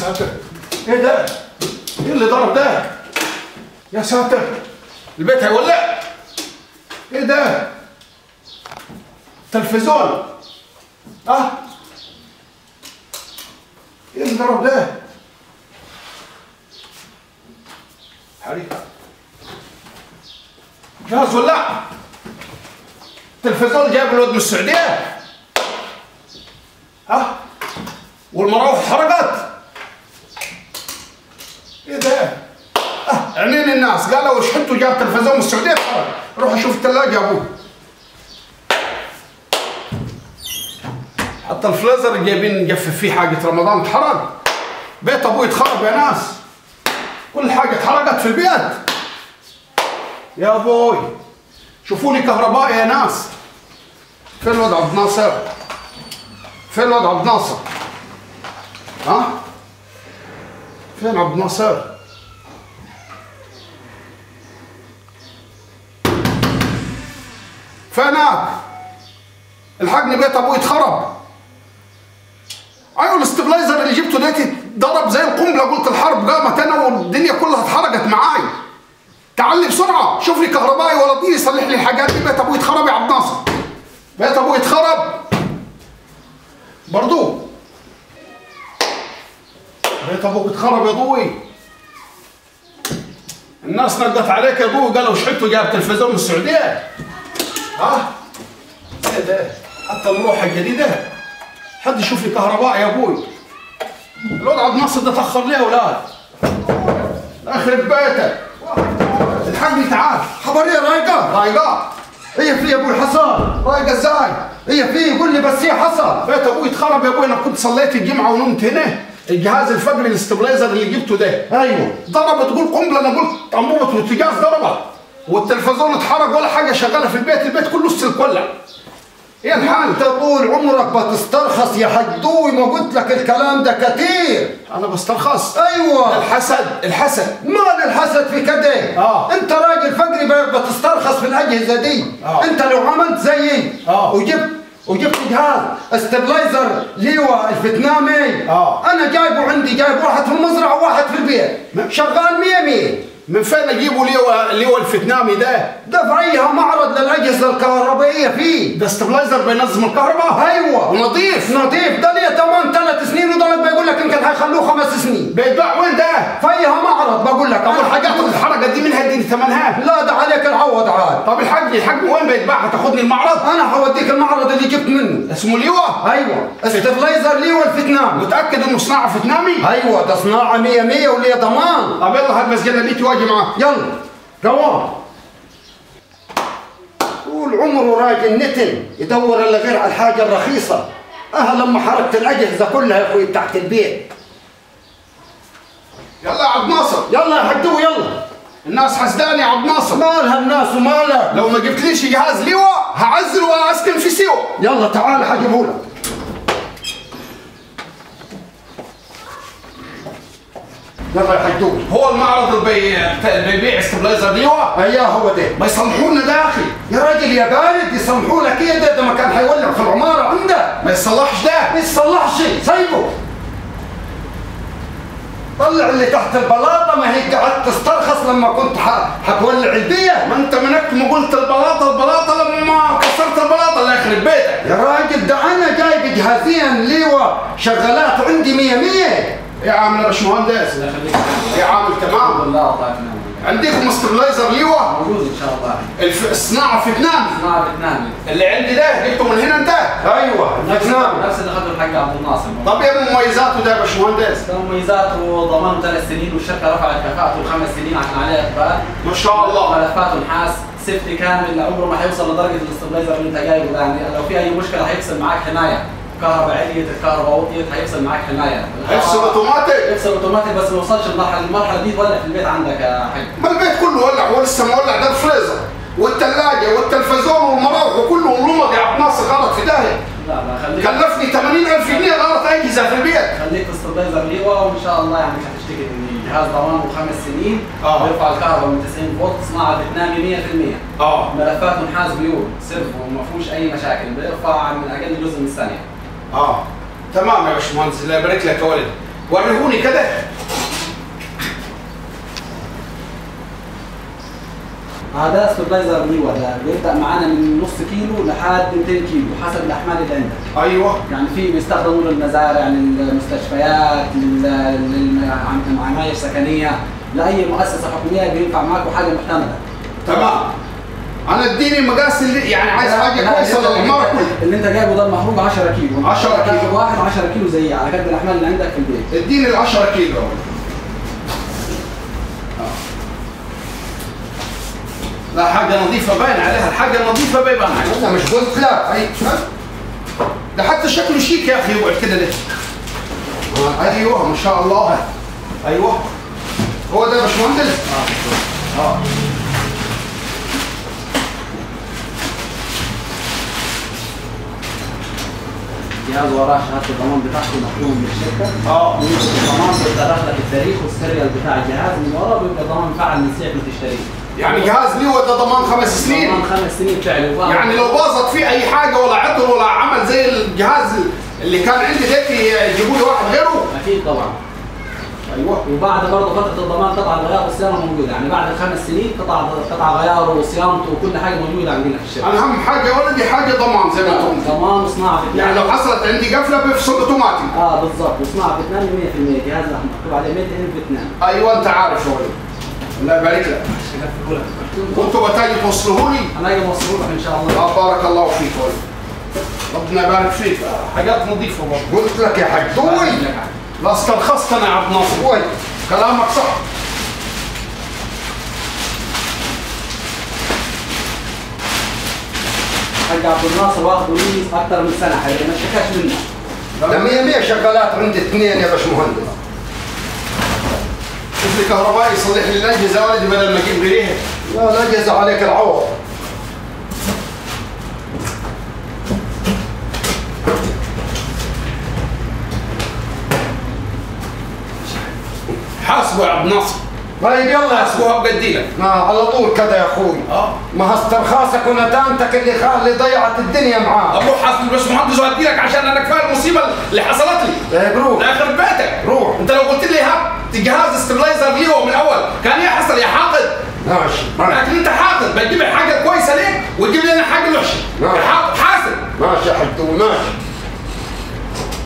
ساتر ايه ده؟ ايه اللي ضرب ده؟ يا ساتر البيت هيولع ايه ده؟ تلفزيون اه ايه اللي ضرب ده؟ حريقة جهاز ولع تلفزيون جايب الواد من السعودية ها والمراوح حرقت ايه ده؟ اه عينين الناس قالوا وش حطوا جاب تلفزيون من السعودية حرق روح شوف الثلاجة يا ابوي حتى الفريزر جايبين نجفف فيه حاجة رمضان اتحرق بيت ابوي اتخرب يا ناس كل حاجة اتحرقت في البيت يا ابوي شوفوا لي كهرباء يا ناس فين الواد عبد الناصر فين الواد عبد الناصر ها فين عبد الناصر فينك الحقني بيت ابوي اتخرب ايوه الاستبلايزر اللي جبته ده ضرب زي القنبله قلت الحرب قامت انا والدنيا كلها اتحرقت معاي تعال لي بسرعه شوف لي كهربائي ولا دي يصلح لي الحاجات دي بيت ابوي اتخرب يا عبد الناصر بيت ابوي اتخرب برضو بيت ابوك اتخرب يا ضوي الناس نقت عليك يا ضوي قالوا شحته جاب تلفزيون من السعوديه ها ايه ده حتى المروحه الجديده حد يشوف لي كهرباء يا ابوي الواد عبد الناصر ده تاخر ليه يا اولاد اخرب بيتك الحقني تعال خبريه رايقه رايقه هي في ابوي حصل رايقه ازاي هي في يقول لي بس هي حصل بيت ابوي اتخرب يا ابوي انا كنت صليت الجمعه ونمت هنا الجهاز الفقري الاستبلايزر اللي جبته ده ايوه ضربت تقول قنبله انا قلت انبوبه بوتاجاز ضربت والتلفزيون اتحرق ولا حاجه شغاله في البيت البيت كله السلك ولع ايه الحال انت طول عمرك بتسترخص يا حدوي ما قلت لك الكلام ده كتير انا بسترخص ايوه الحسد الحسد مال الحسد في كده آه. انت راجل فقري ب- بتسترخص في الاجهزه دي آه. انت لو عملت زيي آه. وجبت وجبت جهاز استبلايزر ليوا الفيتنامي آه. انا جايبه عندي جايب واحد في المزرعه وواحد في البيت م- شغال مية مية من فين اجيبه ليه اللي هو الفيتنامي ده دفعيها معرض للاجهزه الكهربائيه فيه ده استبلايزر بينظم الكهرباء ايوه ونظيف نظيف ده ليه تمام ثلاث سنين وده بيقول لك يمكن هيخلوه خمس سنين بيتباع وين ده؟ فيها معرض بقول لك طب الحاجات اللي اتحرقت دي منها اديني ثمنها لا ده عليك العوض عاد طب الحاج الحاج وين بيتباع هتاخدني المعرض؟ انا حوديك المعرض اللي جبت منه اسمه ليوا ايوه استبلايزر ليوا الفيتنام متاكد انه صناعه فيتنامي؟ ايوه ده صناعه 100 100 وليه ضمان طب يلا هلبس جلابيتي واجي معاك يلا قوام طول عمره راجل نتن يدور الا غير على الحاجه الرخيصه اه لما حركت الاجهزه كلها يا اخوي بتاعت البيت يلا يا عبد ناصر يلا يا حدو يلا الناس حسداني يا عبد ناصر مالها الناس ومالك لو ما جبتليش جهاز ليوا هعزل واسكن في سيو يلا تعال حجيبهولك يلا يا حدو هو المعرض اللي بي... اللي بيبيع استبلايزر ليوا اياه هو ده ما يصلحوا لنا ده يا اخي يا راجل يا بارد يسمحوا لك ايه ده ده ما كان حيولع في العماره عندك ما يصلحش ده ما يتصلحش سيبه طلع اللي تحت البلاطه ما هي قعدت تسترخص لما كنت ح- حتولع البيت ما انت منك ما قلت البلاطه البلاطه لما كسرت البلاطه الله يخرب بيتك يا راجل ده انا جايب جهازين ليوا شغالات عندي مية مية يا عامل يا باشمهندس يا عامل تمام الله طيب عندكم استبلايزر ليوا موجود ان شاء الله الف... الصناعه في فيتنام صناعه فيتنامي اللي عندي ده جبته من هنا انت ايوه نفس نعم نفس اللي اخذه الحق عبد الناصر طب ايه مميزاته ده يا باشمهندس كان مميزاته ضمان ثلاث سنين والشركه رفعت كفاءته لخمس سنين عشان عليها اقبال ما شاء الله ملفاته نحاس سيفتي كامل عمره ما حيوصل لدرجه الاستبلايزر اللي انت جايبه ده يعني لو في اي مشكله حيفصل معاك حمايه كهرباء عليت الكهرباء وطيت حيفصل معاك حمايه يفصل اوتوماتيك يفصل اوتوماتيك بس ما يوصلش المرحله المرحله دي تولع في البيت عندك يا حاج ما البيت كله ولع هو لسه مولع ده الفريزر والثلاجه والتلفزيون والمراوح وكله واللمض يا عبد الناصر غلط في داهيه لا لا خليك كلفني 80000 جنيه غلط اجهزه في البيت خليك استبلايزر ليوا وان شاء الله يعني مش هتشتكي ان الجهاز ضمانه خمس سنين آه. بيرفع الكهرباء من 90 فولت صناعه فيتنامي 100% اه ملفاته نحاس بيور سيرف وما فيهوش اي مشاكل بيرفع من اقل جزء من الثانيه اه تمام يا باشمهندس الله يبارك لك يا ولد وريهوني كده هذا ستابلايزر نيو ده بيبدا معانا من نص كيلو لحد 200 كيلو حسب الاحمال اللي عندك ايوه يعني في بيستخدموا للمزارع للمستشفيات لل- للعنايه السكنيه لاي مؤسسه حكوميه بينفع معاكم حاجه محتمله تمام انا اديني المقاس اللي يعني عايز حاجه لا، كويسه اللي انت- للعماره كلها اللي انت جايبه ده المحروق 10 كيلو 10 كيلو. تاخد واحد 10 كيلو زيه على قد الاحمال اللي عندك في البيت اديني ال 10 كيلو لا حاجة نظيفة باين عليها الحاجة النظيفة باين عليها انا مش قلت لك أي ده حتى شكله شيك يا أخي يقعد كده ليه أيوه ما شاء الله أيوه هو ده يا باشمهندس اه جهاز وراه شهاده الضمان بتاعته مختوم من الشركه اه الضمان بيتطرق لك التاريخ والسيريال بتاع الجهاز من ورا بيبقى ضمان مفعل من ساعه ما تشتريه يعني جهاز ليه ده ضمان خمس سنين ضمان خمس سنين فعلي وبعد- يعني لو باظت فيه اي حاجه ولا عطل ولا عمل زي الجهاز اللي كان عندي ده يجيبوا لي واحد غيره اكيد طبعا ايوه وبعد برضه فتره الضمان قطع الغيار والصيانه موجوده يعني بعد الخمس سنين قطع قطع غياره وصيانته وكل حاجه موجوده عندنا في الشركه انا اهم حاجه يا ولدي حاجه ضمان زي ما انتم ضمان وصناعه في يعني لو حصلت عندي قفله بيفصل اوتوماتيك اه بالضبط وصناعه في فيتنام 100% جهاز مكتوب عليه ميد ان فيتنام ايوه انت عارف يا ولدي الله يبارك لك وانتوا بتاجي توصلوا لي انا اجي اوصله لك ان شاء الله آه بارك الله فيك يا ولدي ربنا يبارك فيك آه، حاجات نظيفه برضه قلت لك يا حاج دوي لا استرخصت انا يا عبد الناصر دوي كلامك صح حاج عبد الناصر واخده ليز اكثر من سنه حقيقي ما اشتكاش منه ده مية مية شغالات عند اثنين يا باشمهندس شوف لي كهربائي يصلح لي الاجهزه يا ولدي بدل ما اجيب غيرها لا لا جزا عليك العوض حاسبه يا عبد الناصر طيب يلا حاسبوها بقديلك ما على طول كذا يا اخوي اه ما استرخاصك ونتانتك اللي خا- اللي ضيعت الدنيا معاه اروح حاسب الباشمهندس مهندس وهدي لك عشان انا كفايه المصيبه اللي حصلت لي طيب روح لا يخرب بيتك روح. انت لو قلت لي هات جهاز استبلايزر ليه هو من الاول كان ايه حصل يا حاقد ماشي ماشي لكن انت حاقد بتجيب الحاجه الكويسه ليك وتجيب لي انا حاجه الوحشه نعم. يا حاقد حاسب ماشي يا حج دوي ماشي